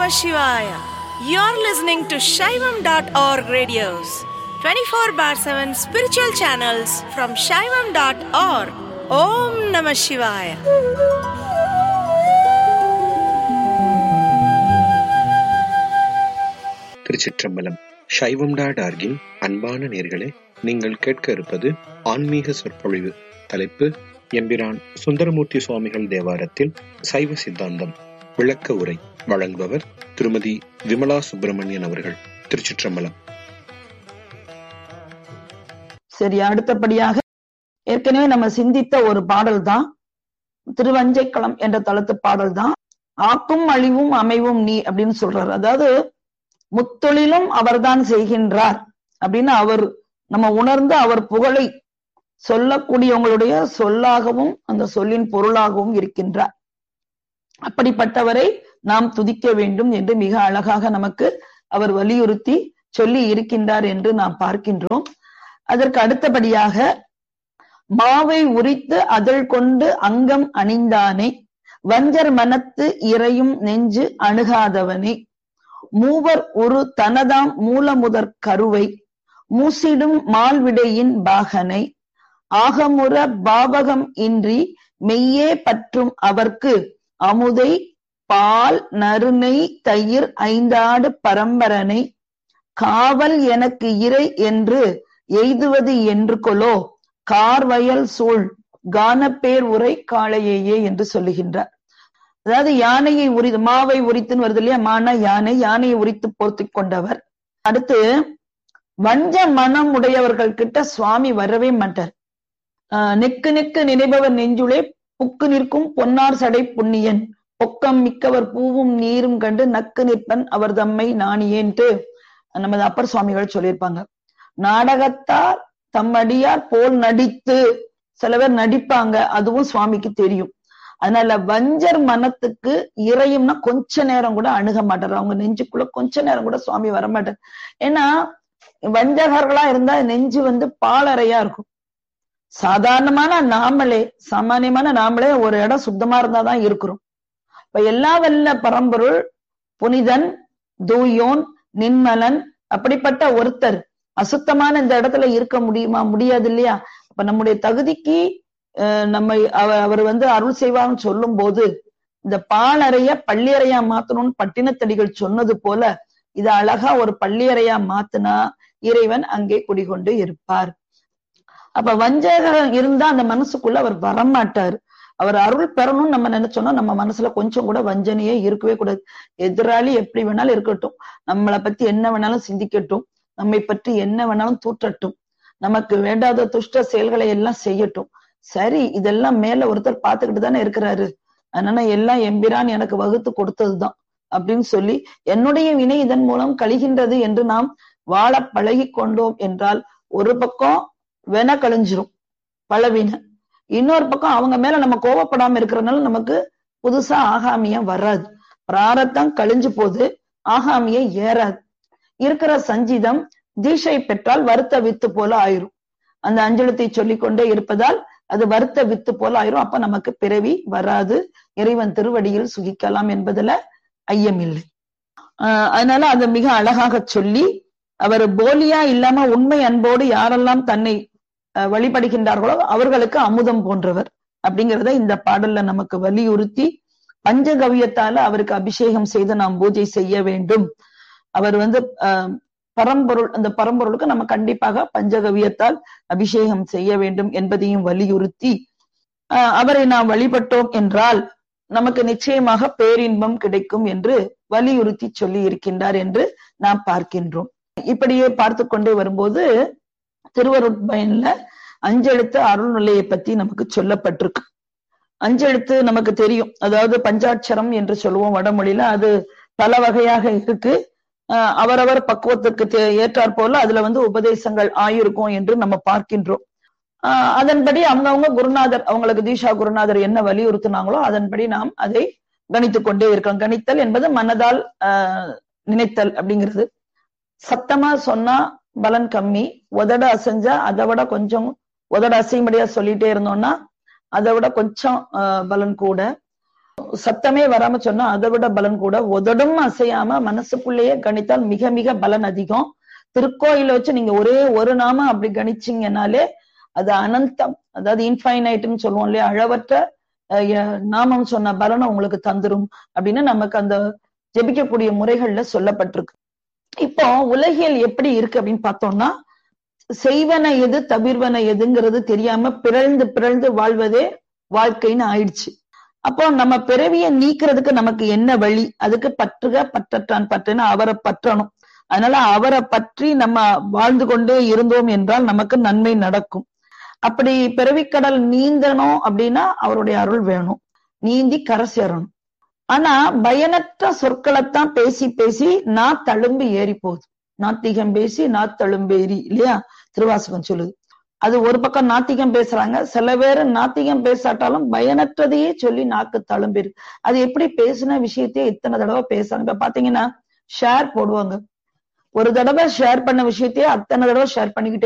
Namah Shivaya. You're listening to Shaivam.org radios, 24 bar 7 spiritual channels from Shaivam.org. Om Namah Shivaya. திருச்சிற்றம்பலம் சைவம் dot ஆர்கின் அன்பான நேர்களே நீங்கள் கேட்க இருப்பது ஆன்மீக சொற்பொழிவு தலைப்பு எம்பிரான் சுந்தரமூர்த்தி சுவாமிகள் தேவாரத்தில் சைவ சித்தாந்தம் விளக்க உரை வழங்குபவர் திருமதி விமலா சுப்பிரமணியன் அவர்கள் திருச்சிற்றம்பலம் சரி அடுத்தபடியாக ஏற்கனவே நம்ம சிந்தித்த ஒரு பாடல் தான் திருவஞ்சைக்களம் என்ற தளத்து பாடல் தான் ஆக்கும் அழிவும் அமைவும் நீ அப்படின்னு சொல்றாரு அதாவது முத்தொழிலும் அவர்தான் செய்கின்றார் அப்படின்னு அவர் நம்ம உணர்ந்து அவர் புகழை சொல்லக்கூடியவங்களுடைய சொல்லாகவும் அந்த சொல்லின் பொருளாகவும் இருக்கின்றார் அப்படிப்பட்டவரை நாம் துதிக்க வேண்டும் என்று மிக அழகாக நமக்கு அவர் வலியுறுத்தி சொல்லி இருக்கின்றார் என்று நாம் பார்க்கின்றோம் அதற்கு அடுத்தபடியாக மாவை உரித்து அதழ் கொண்டு அங்கம் அணிந்தானே வஞ்சர் மனத்து இறையும் நெஞ்சு அணுகாதவனே மூவர் ஒரு தனதாம் மூலமுதற் கருவை மூசிடும் மால்விடையின் பாகனை ஆகமுற பாவகம் இன்றி மெய்யே பற்றும் அவர்க்கு அமுதை பால் நறுனை தயிர் ஐந்தாடு பரம்பரனை காவல் எனக்கு இறை என்று எய்துவது என்று கொலோ கார்வயல் சூழ் கானப்பேர் உரை காளையேயே என்று சொல்லுகின்றார் அதாவது யானையை உரி மாவை உரித்துன்னு வருது இல்லையா மான யானை யானையை உரித்து போர்த்தி கொண்டவர் அடுத்து வஞ்ச மனம் உடையவர்கள் கிட்ட சுவாமி வரவே மாட்டார் ஆஹ் நெக்கு நெக்கு நினைப்பவர் நெஞ்சுளே புக்கு நிற்கும் பொன்னார் சடை புண்ணியன் பொக்கம் மிக்கவர் பூவும் நீரும் கண்டு நக்கு நிற்பன் அவர் தம்மை நாணியேன்ட்டு நமது அப்பர் சுவாமிகள் சொல்லியிருப்பாங்க நாடகத்தார் தம்மடியார் போல் நடித்து சில பேர் நடிப்பாங்க அதுவும் சுவாமிக்கு தெரியும் அதனால வஞ்சர் மனத்துக்கு இறையும்னா கொஞ்ச நேரம் கூட அணுக மாட்டார் அவங்க நெஞ்சுக்குள்ள கொஞ்ச நேரம் கூட சுவாமி வரமாட்டார் ஏன்னா வஞ்சகர்களா இருந்தா நெஞ்சு வந்து பாலறையா இருக்கும் சாதாரணமான நாமளே சாமானியமான நாமளே ஒரு இடம் சுத்தமா இருந்தாதான் இருக்கிறோம் இப்ப எல்லா வல்ல பரம்பொருள் புனிதன் தூயோன் நின்மலன் அப்படிப்பட்ட ஒருத்தர் அசுத்தமான இந்த இடத்துல இருக்க முடியுமா முடியாது இல்லையா அப்ப நம்முடைய தகுதிக்கு நம்ம அவர் வந்து அருள் செய்வார்னு சொல்லும் போது இந்த பாலறைய பள்ளியறையா மாத்தணும்னு பட்டினத்தடிகள் சொன்னது போல இத அழகா ஒரு பள்ளியறையா மாத்துனா இறைவன் அங்கே குடிகொண்டு இருப்பார் அப்ப வஞ்சகம் இருந்தா அந்த மனசுக்குள்ள அவர் வரமாட்டார் அவர் அருள் பெறணும்னு நம்ம நினைச்சோம்னா நம்ம மனசுல கொஞ்சம் கூட வஞ்சனையே இருக்கவே கூடாது எதிராளி எப்படி வேணாலும் இருக்கட்டும் நம்மளை பத்தி என்ன வேணாலும் சிந்திக்கட்டும் நம்மை பற்றி என்ன வேணாலும் தூற்றட்டும் நமக்கு வேண்டாத துஷ்ட செயல்களை எல்லாம் செய்யட்டும் சரி இதெல்லாம் மேல ஒருத்தர் பார்த்துக்கிட்டு தானே இருக்கிறாரு அதனால எல்லாம் எம்பிரான் எனக்கு வகுத்து கொடுத்ததுதான் அப்படின்னு சொல்லி என்னுடைய வினை இதன் மூலம் கழிகின்றது என்று நாம் வாழ பழகி கொண்டோம் என்றால் ஒரு பக்கம் வென கழிஞ்சிரும் பழவின இன்னொரு பக்கம் அவங்க மேல நம்ம கோவப்படாம இருக்கிறதுனால நமக்கு புதுசா ஆகாமியம் வராது பிராரத்தம் கழிஞ்சு போது ஆகாமியம் ஏறாது இருக்கிற சஞ்சிதம் தீஷை பெற்றால் வருத்த வித்து போல ஆயிரும் அந்த அஞ்சலத்தை சொல்லிக் கொண்டே இருப்பதால் அது வருத்த வித்து போல ஆயிரும் அப்ப நமக்கு பிறவி வராது இறைவன் திருவடியில் சுகிக்கலாம் என்பதுல ஐயமில்லை ஆஹ் அதனால அதை மிக அழகாக சொல்லி அவர் போலியா இல்லாம உண்மை அன்போடு யாரெல்லாம் தன்னை வழிபடுகின்றார்களோ அவர்களுக்கு அமுதம் போன்றவர் அப்படிங்கிறத இந்த பாடல்ல நமக்கு வலியுறுத்தி பஞ்சகவியத்தால அவருக்கு அபிஷேகம் செய்து நாம் பூஜை செய்ய வேண்டும் அவர் வந்து பரம்பொருள் அந்த பரம்பொருளுக்கு நம்ம கண்டிப்பாக பஞ்சகவியத்தால் அபிஷேகம் செய்ய வேண்டும் என்பதையும் வலியுறுத்தி அவரை நாம் வழிபட்டோம் என்றால் நமக்கு நிச்சயமாக பேரின்பம் கிடைக்கும் என்று வலியுறுத்தி சொல்லி இருக்கின்றார் என்று நாம் பார்க்கின்றோம் இப்படியே பார்த்து கொண்டே வரும்போது திருவருட்பயன்ல அஞ்செழுத்து அருள்நிலையை பத்தி நமக்கு சொல்லப்பட்டிருக்கு அஞ்செழுத்து நமக்கு தெரியும் அதாவது பஞ்சாட்சரம் என்று சொல்லுவோம் வடமொழியில அது பல வகையாக இருக்கு அவரவர் பக்குவத்துக்கு ஏற்றாற் போல அதுல வந்து உபதேசங்கள் ஆயிருக்கும் என்று நம்ம பார்க்கின்றோம் ஆஹ் அதன்படி அவங்கவுங்க குருநாதர் அவங்களுக்கு தீஷா குருநாதர் என்ன வலியுறுத்தினாங்களோ அதன்படி நாம் அதை கணித்து கொண்டே இருக்கோம் கணித்தல் என்பது மனதால் ஆஹ் நினைத்தல் அப்படிங்கிறது சத்தமா சொன்னா பலன் கம்மி உதட அசைஞ்சா அதை விட கொஞ்சம் உதட அசையும்படியா சொல்லிட்டே இருந்தோம்னா அதை விட கொஞ்சம் பலன் கூட சத்தமே வராம சொன்னா அதை விட பலன் கூட உதடும் அசையாம மனசுக்குள்ளேயே கணித்தால் மிக மிக பலன் அதிகம் திருக்கோயில வச்சு நீங்க ஒரே ஒரு நாம அப்படி கணிச்சீங்கனாலே அது அனந்தம் அதாவது இன்ஃபைனைட்னு சொல்லுவோம் இல்லையா அளவற்ற அஹ், ய- நாமம் சொன்ன பலனை உங்களுக்கு தந்துரும் அப்படின்னு நமக்கு அந்த ஜெபிக்கக்கூடிய முறைகள்ல சொல்லப்பட்டிருக்கு இப்போ உலகியல் எப்படி இருக்கு அப்படின்னு பார்த்தோம்னா செய்வன எது தவிர்வன எதுங்கிறது தெரியாம பிறழ்ந்து பிறழ்ந்து வாழ்வதே வாழ்க்கைன்னு ஆயிடுச்சு அப்போ நம்ம பிறவியை நீக்கிறதுக்கு நமக்கு என்ன வழி அதுக்கு பற்றுக பற்றற்றான் பற்றுன்னு அவரை பற்றணும் அதனால அவரை பற்றி நம்ம வாழ்ந்து கொண்டே இருந்தோம் என்றால் நமக்கு நன்மை நடக்கும் அப்படி பிறவிக்கடல் நீந்தணும் அப்படின்னா அவருடைய அருள் வேணும் நீந்தி கரை சேரணும் ஆனா பயனற்ற சொற்களைத்தான் பேசி பேசி நான் தழும்பு ஏறி போகுது நாத்திகம் பேசி நான் தழும்பேறி இல்லையா திருவாசகம் சொல்லுது அது ஒரு பக்கம் நாத்திகம் பேசுறாங்க சில பேர் நாத்திகம் பேசாட்டாலும் பயனற்றதையே சொல்லி நாக்கு தழும்பேறு அது எப்படி பேசின விஷயத்தையே இத்தனை தடவை பேசுறாங்க இப்ப பாத்தீங்கன்னா ஷேர் போடுவாங்க ஒரு தடவை ஷேர் பண்ண விஷயத்தையே அத்தனை தடவை ஷேர் பண்ணிக்கிட்டே